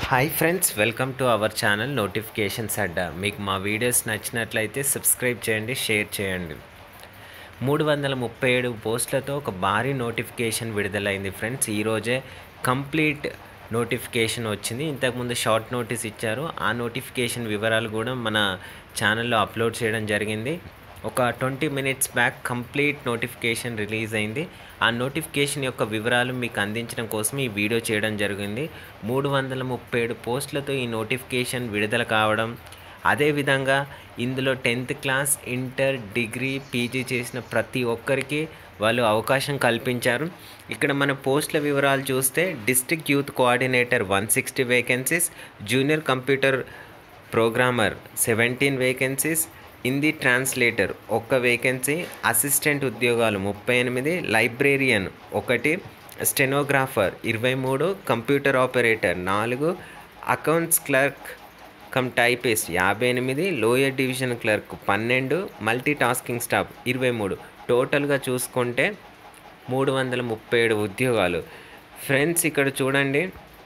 hi friends welcome to our channel notifications అడ్డా మీకు మా వీడియోస్ నచ్చినట్లయితే సబ్స్క్రైబ్ చేయండి షేర్ చేయండి మూడు వందల ముప్పై ఏడు పోస్టులతో ఒక భారీ నోటిఫికేషన్ విడుదలైంది ఫ్రెండ్స్ ఈరోజే కంప్లీట్ నోటిఫికేషన్ వచ్చింది ఇంతకుముందు షార్ట్ నోటీస్ ఇచ్చారు ఆ నోటిఫికేషన్ వివరాలు కూడా మన ఛానల్లో అప్లోడ్ చేయడం జరిగింది ఒక twenty minutes back complete notification release అయింది ఆ నోటిఫికేషన్ యొక్క వివరాలు మీకు అందించడం కోసం ఈ వీడియో చేయడం జరిగింది మూడు వందల ముప్పై ఏడు పోస్టులతో ఈ నోటిఫికేషన్ విడుదల కావడం అదేవిధంగా ఇందులో tenth class inter degree PG చేసిన ప్రతి ఒక్కరికి వాళ్ళు అవకాశం కల్పించారు ఇక్కడ మన పోస్టుల వివరాలు చూస్తే district youth coordinator one sixty vacancies junior computer programmer seventeen vacancies Hindi translator ఒక్క వేకెన్సీ అసిస్టెంట్ ఉద్యోగాలు ముప్పై ఎనిమిది లైబ్రేరియన్ ఒకటి స్టెనోగ్రాఫర్ ఇరవై మూడు కంప్యూటర్ ఆపరేటర్ నాలుగు అకౌంట్స్ క్లర్క్ కమ్ టైపిస్ట్ యాభై ఎనిమిది లోయర్ డివిజన్ క్లర్క్ పన్నెండు మల్టీ టాస్కింగ్ స్టాఫ్ ఇరవై మూడు టోటల్గా చూసుకుంటే మూడు వందల ముప్పై ఏడు ఉద్యోగాలు ఫ్రెండ్స్ ఇక్కడ చూడండి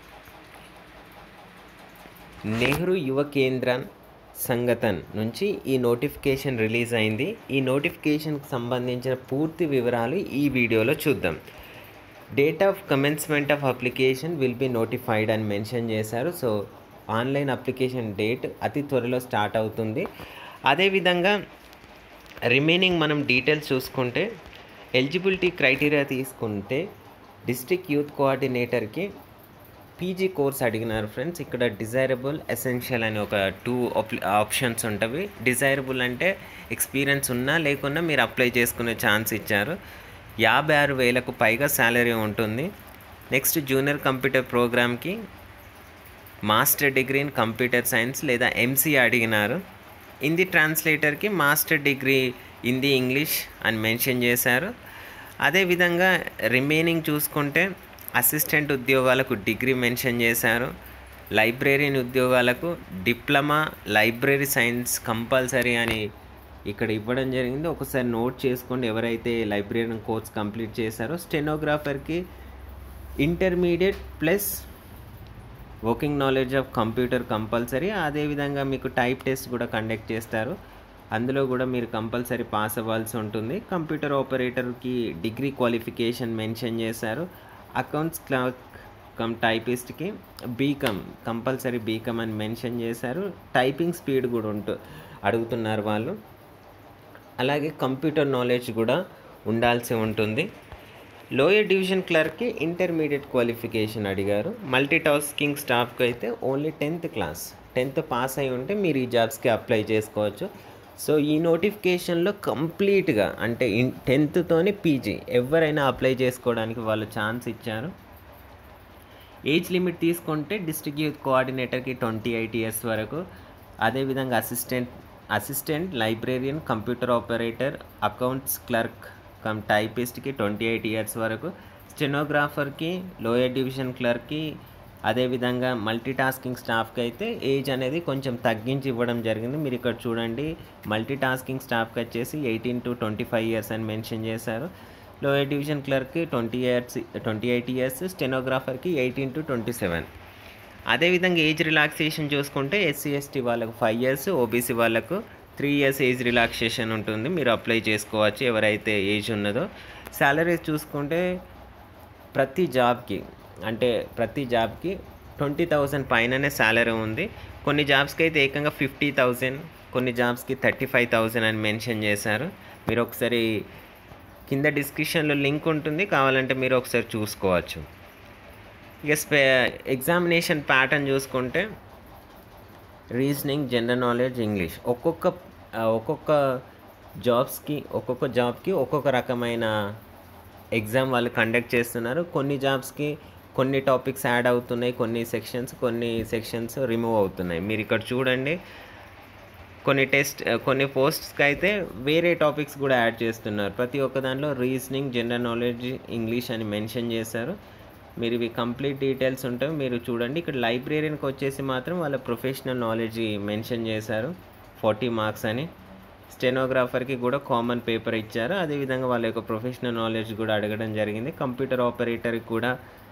నెహ్రూ యువ కేంద్రన్ సంగతన్ నుంచి ఈ నోటిఫికేషన్ రిలీజ్ అయింది ఈ నోటిఫికేషన్కి సంబంధించిన పూర్తి వివరాలు ఈ వీడియోలో చూద్దాం date of commencement of application will be notified అని మెన్షన్ చేశారు సో ఆన్లైన్ అప్లికేషన్ డేట్ అతి త్వరలో స్టార్ట్ అవుతుంది అదేవిధంగా రిమైనింగ్ మనం డీటెయిల్స్ చూసుకుంటే ఎలిజిబిలిటీ క్రైటీరియా తీసుకుంటే డిస్ట్రిక్ట్ యూత్ కోఆర్డినేటర్కి పీజీ కోర్స్ అడిగినారు ఫ్రెండ్స్ ఇక్కడ డిజైరబుల్ ఎసెన్షియల్ అని ఒక టూ ఆప్షన్స్ ఉంటవి డిజైరబుల్ అంటే ఎక్స్పీరియన్స్ ఉన్నా లేకున్నా మీరు అప్లై చేసుకునే ఛాన్స్ ఇచ్చారు యాభై ఆరు వేలకు పైగా శాలరీ ఉంటుంది నెక్స్ట్ జూనియర్ కంప్యూటర్ ప్రోగ్రామ్కి master degree in computer science లేదా ఎంసీ అడిగినారు హిందీ ట్రాన్స్లేటర్కి మాస్టర్ డిగ్రీ హిందీ ఇంగ్లీష్ అని మెన్షన్ చేశారు అదేవిధంగా రిమైనింగ్ చూసుకుంటే అసిస్టెంట్ ఉద్యోగాలకు డిగ్రీ మెన్షన్ చేశారు లైబ్రరీన్ ఉద్యోగాలకు డిప్లొమా లైబ్రరీ సైన్స్ కంపల్సరీ అని ఇక్కడ ఇవ్వడం జరిగింది ఒకసారి నోట్ చేసుకోండి ఎవరైతే లైబ్రరీన్ కోర్స్ కంప్లీట్ చేశారో స్టెనోగ్రాఫర్కి intermediate plus working knowledge of computer compulsory అదేవిధంగా మీకు టైప్ టెస్ట్ కూడా కండక్ట్ చేస్తారు అందులో కూడా మీరు కంపల్సరీ పాస్ అవ్వాల్సి ఉంటుంది కంప్యూటర్ ఆపరేటర్కి డిగ్రీ క్వాలిఫికేషన్ మెన్షన్ చేశారు అకౌంట్స్ క్లర్క్ కమ్ టైపిస్ట్కి బీకమ్ కంపల్సరీ బీకమ్ అని మెన్షన్ చేశారు టైపింగ్ స్పీడ్ కూడా ఉంటు అడుగుతున్నారు వాళ్ళు అలాగే కంప్యూటర్ నాలెడ్జ్ కూడా ఉండాల్సి ఉంటుంది లోయర్ డివిజన్ క్లర్క్కి ఇంటర్మీడియట్ క్వాలిఫికేషన్ అడిగారు మల్టీ టాస్కింగ్ స్టాఫ్కి అయితే only tenth class tenth pass అయి ఉంటే మీరు ఈ జాబ్స్కి అప్లై చేసుకోవచ్చు సో ఈ నోటిఫికేషన్లో కంప్లీట్గా అంటే ఇన్ టెన్త్తోని పీజీ ఎవరైనా అప్లై చేసుకోవడానికి వాళ్ళు ఛాన్స్ ఇచ్చారు ఏజ్ లిమిట్ తీసుకుంటే డిస్ట్రిక్ట్ యూత్ కోఆర్డినేటర్కి ట్వంటీ ఎయిట్ ఇయర్స్ వరకు అదేవిధంగా assistant assistant librarian computer operator accounts clerk cum టైపిస్ట్కి ట్వంటీ ఎయిట్ ఇయర్స్ వరకు స్టెనోగ్రాఫర్కి లోయర్ డివిజన్ క్లర్క్కి అదేవిధంగా మల్టీ టాస్కింగ్ స్టాఫ్కి అయితే ఏజ్ అనేది కొంచెం తగ్గించి ఇవ్వడం జరిగింది మీరు ఇక్కడ చూడండి మల్టీ టాస్కింగ్ స్టాఫ్కి వచ్చేసి eighteen to twenty five years అని మెన్షన్ చేశారు లోయర్ డివిజన్ క్లర్క్కి twenty years twenty eight years స్టెనోగ్రాఫర్కి ఎయిటీన్ టు ట్వంటీ సెవెన్ అదేవిధంగా ఏజ్ రిలాక్సేషన్ చూసుకుంటే ఎస్సీ ఎస్టీ వాళ్ళకు ఫైవ్ ఇయర్స్ ఓబీసీ వాళ్ళకు త్రీ ఇయర్స్ ఏజ్ రిలాక్సేషన్ ఉంటుంది మీరు అప్లై చేసుకోవచ్చు ఎవరైతే ఏజ్ ఉన్నదో శాలరీస్ చూసుకుంటే ప్రతి జాబ్కి అంటే ప్రతి జాబ్కి ట్వంటీ థౌజండ్ పైననే శాలరీ ఉంది కొన్ని జాబ్స్కి అయితే ఏకంగా ఫిఫ్టీ థౌజండ్ కొన్ని జాబ్స్కి థర్టీ ఫైవ్ థౌజండ్ అని మెన్షన్ చేశారు మీరు ఒకసారి కింద డిస్క్రిప్షన్లో లింక్ ఉంటుంది కావాలంటే మీరు ఒకసారి చూసుకోవచ్చు ఇక స్పె ఎగ్జామినేషన్ ప్యాటర్న్ చూసుకుంటే రీజనింగ్ జనరల్ నాలెడ్జ్ ఇంగ్లీష్ ఒక్కొక్క ఒక్కొక్క జాబ్స్కి ఒక్కొక్క జాబ్కి ఒక్కొక్క రకమైన ఎగ్జామ్ వాళ్ళు కండక్ట్ చేస్తున్నారు కొన్ని జాబ్స్కి కొన్ని టాపిక్స్ యాడ్ అవుతున్నాయి కొన్ని సెక్షన్స్ కొన్ని సెక్షన్స్ రిమూవ్ అవుతున్నాయి మీరు ఇక్కడ చూడండి కొన్ని టెస్ట్ కొన్ని పోస్ట్స్కి అయితే వేరే టాపిక్స్ కూడా యాడ్ చేస్తున్నారు ప్రతి ఒక్క దాంట్లో రీజనింగ్ జనరల్ నాలెడ్జ్ ఇంగ్లీష్ అని మెన్షన్ చేశారు మీరు ఇవి కంప్లీట్ డీటెయిల్స్ ఉంటాయి మీరు చూడండి ఇక్కడ లైబ్రరీకి వచ్చేసి మాత్రం వాళ్ళ ప్రొఫెషనల్ నాలెడ్జ్ మెన్షన్ చేశారు ఫార్టీ మార్క్స్ అని స్టెనోగ్రాఫర్కి కూడా కామన్ పేపర్ ఇచ్చారు అదేవిధంగా వాళ్ళ యొక్క ప్రొఫెషనల్ నాలెడ్జ్ కూడా అడగడం జరిగింది కంప్యూటర్ ఆపరేటర్కి కూడా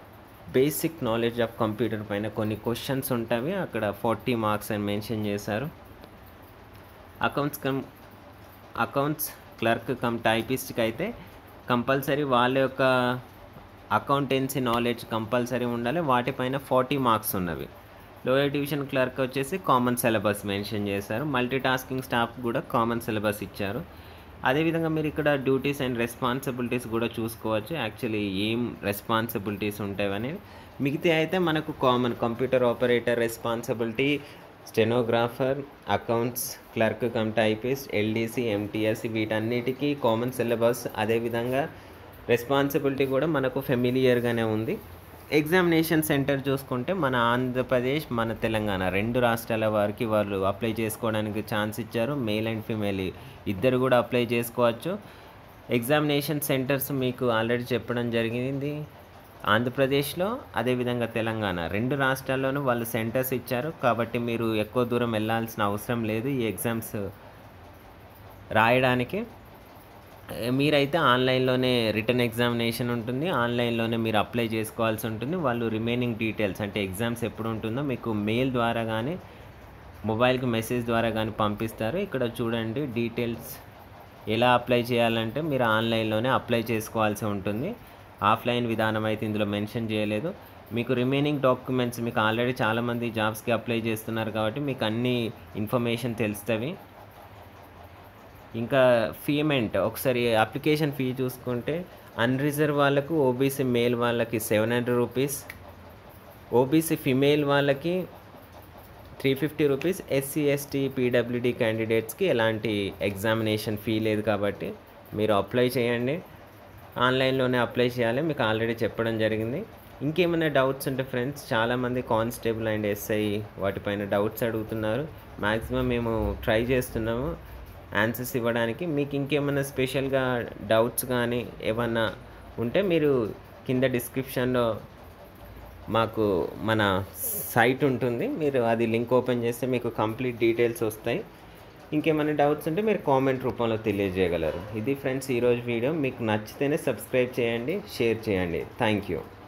బేసిక్ నాలెడ్జ్ ఆఫ్ కంప్యూటర్ పైన కొన్ని క్వశ్చన్స్ ఉంటాయి అక్కడ ఫార్టీ మార్క్స్ అని మెన్షన్ చేశారు accounts cum accounts clerk cum టైపిస్ట్కి అయితే కంపల్సరీ వాళ్ళ యొక్క అకౌంటెన్సీ నాలెడ్జ్ కంపల్సరీ ఉండాలి వాటిపైన ఫార్టీ మార్క్స్ ఉన్నవి లోయర్ డివిజన్ క్లర్క్ వచ్చేసి కామన్ సిలబస్ మెన్షన్ చేశారు మల్టీ టాస్కింగ్ స్టాఫ్ కూడా కామన్ సిలబస్ ఇచ్చారు అదేవిధంగా మీరు ఇక్కడ డ్యూటీస్ అండ్ రెస్పాన్సిబిలిటీస్ కూడా చూసుకోవచ్చు యాక్చువల్లీ ఏం రెస్పాన్సిబిలిటీస్ ఉంటాయని మిగతా అయితే మనకు common computer operator responsibility stenographer accounts clerk cum typist LDC MTS వీటన్నిటికీ కామన్ సిలబస్ అదేవిధంగా రెస్పాన్సిబిలిటీ కూడా మనకు ఫెమిలియర్గానే ఉంది ఎగ్జామినేషన్ సెంటర్ చూసుకుంటే మన ఆంధ్రప్రదేశ్ మన తెలంగాణ రెండు రాష్ట్రాల వారికి వాళ్ళు అప్లై చేసుకోవడానికి ఛాన్స్ ఇచ్చారు మేల్ అండ్ ఫీమేల్ ఇద్దరు కూడా అప్లై చేసుకోవచ్చు ఎగ్జామినేషన్ సెంటర్స్ మీకు ఆల్రెడీ చెప్పడం జరిగింది ఆంధ్రప్రదేశ్లో అదేవిధంగా తెలంగాణ రెండు రాష్ట్రాల్లోనూ వాళ్ళు సెంటర్స్ ఇచ్చారు కాబట్టి మీరు ఎక్కువ దూరం వెళ్ళాల్సిన అవసరం లేదు ఈ ఎగ్జామ్స్ రాయడానికి మీరైతే ఆన్లైన్లోనే రిటర్న్ ఎగ్జామినేషన్ ఉంటుంది ఆన్లైన్లోనే మీరు అప్లై చేసుకోవాల్సి ఉంటుంది వాళ్ళు రిమైనింగ్ డీటెయిల్స్ అంటే ఎగ్జామ్స్ ఎప్పుడు ఉంటుందో మీకు మెయిల్ ద్వారా కానీ మొబైల్కి మెసేజ్ ద్వారా కానీ పంపిస్తారు ఇక్కడ చూడండి డీటెయిల్స్ ఎలా అప్లై చేయాలంటే మీరు ఆన్లైన్లోనే అప్లై చేసుకోవాల్సి ఉంటుంది ఆఫ్లైన్ విధానం అయితే ఇందులో మెన్షన్ చేయలేదు మీకు రిమైనింగ్ డాక్యుమెంట్స్ మీకు ఆల్రెడీ చాలామంది జాబ్స్కి అప్లై చేస్తున్నారు కాబట్టి మీకు అన్ని ఇన్ఫర్మేషన్ తెలుస్తుంది ఇంకా పేమెంట్ ఒకసారి అప్లికేషన్ ఫీ చూసుకుంటే అన్రిజర్వ్ వాళ్ళకు ఓబీసీ మేల్ వాళ్ళకి seven hundred rupees OBC female వాళ్ళకి three fifty rupees SC ST PWD క్యాండిడేట్స్కి ఎలాంటి ఎగ్జామినేషన్ ఫీ లేదు కాబట్టి మీరు అప్లై చేయండి ఆన్లైన్లోనే అప్లై చేయాలి మీకు ఆల్రెడీ చెప్పడం జరిగింది ఇంకేమైనా డౌట్స్ ఉంటే ఫ్రెండ్స్ చాలామంది కానిస్టేబుల్ అండ్ ఎస్ఐ వాటిపైన డౌట్స్ అడుగుతున్నారు మ్యాక్సిమం మేము ట్రై చేస్తున్నాము ఆన్సర్స్ ఇవ్వడానికి మీకు ఇంకేమైనా స్పెషల్గా డౌట్స్ కానీ ఏమన్నా ఉంటే మీరు కింద డిస్క్రిప్షన్లో మాకు మన సైట్ ఉంటుంది మీరు అది లింక్ ఓపెన్ చేస్తే మీకు కంప్లీట్ డీటెయిల్స్ వస్తాయి ఇంకేమైనా డౌట్స్ ఉంటే మీరు కామెంట్ రూపంలో తెలియజేయగలరు ఇది ఫ్రెండ్స్ ఈరోజు వీడియో మీకు నచ్చితేనే సబ్స్క్రైబ్ చేయండి షేర్ చేయండి థ్యాంక్ యూ